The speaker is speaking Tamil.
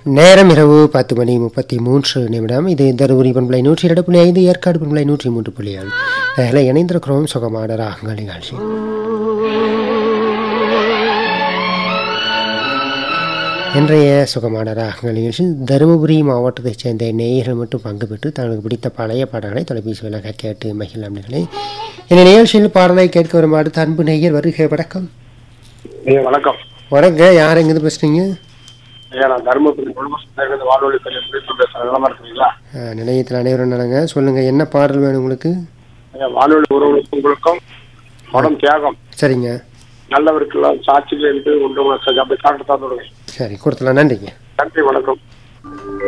நேரம் இரவு பத்து மணி முப்பத்தி மூன்று நிமிடம் இது தருமபுரி பண்பலை நூற்றி இரண்டு புள்ளி ஐந்து ஏற்காடு பண்பலை நூற்றி மூன்று புள்ளி ஏழு அதில் இணைந்திருக்கிறோம் சுகமான ராகங்கள் நிகழ்ச்சி இன்றைய சுகமான ராகங்கள் நிகழ்ச்சி தருமபுரி மாவட்டத்தைச் சேர்ந்த நேயர்கள் மட்டும் பங்கு பெற்று தங்களுக்கு பிடித்த பழைய பாடல்களை தொலைபேசி வழியாக கேட்டு மகிழலாம் நிகழை இந்த நிகழ்ச்சியில் பாடலை கேட்க வரும் அடுத்த அன்பு நேயர் வருகை வணக்கம் ஐயா வணக்கம் வணங்க யார் எங்கேருந்து பேசுறீங்க ஐயா நான் தருமபுரி குடும்பத்திலிருந்து வானொலி பள்ளியில் பேசுகிறேன் பேசுகிறேன் நலமா இருக்கிறீங்களா அஹ், நிலையத்தில் அனைவரும் நடங்க சொல்லுங்க என்ன பாடல் வேணும் உங்களுக்கு ஐயா வானொலி உறவுகளுக்கும் உங்களுக்கும் படம் தியாகம் சரிங்க நல்லவருக்கெல்லாம் சாட்சிகள் என்று ஒன்று அப்படி காட்டு தான் சரி கொடுத்துலாம் நன்றிங்க நன்றி வணக்கம்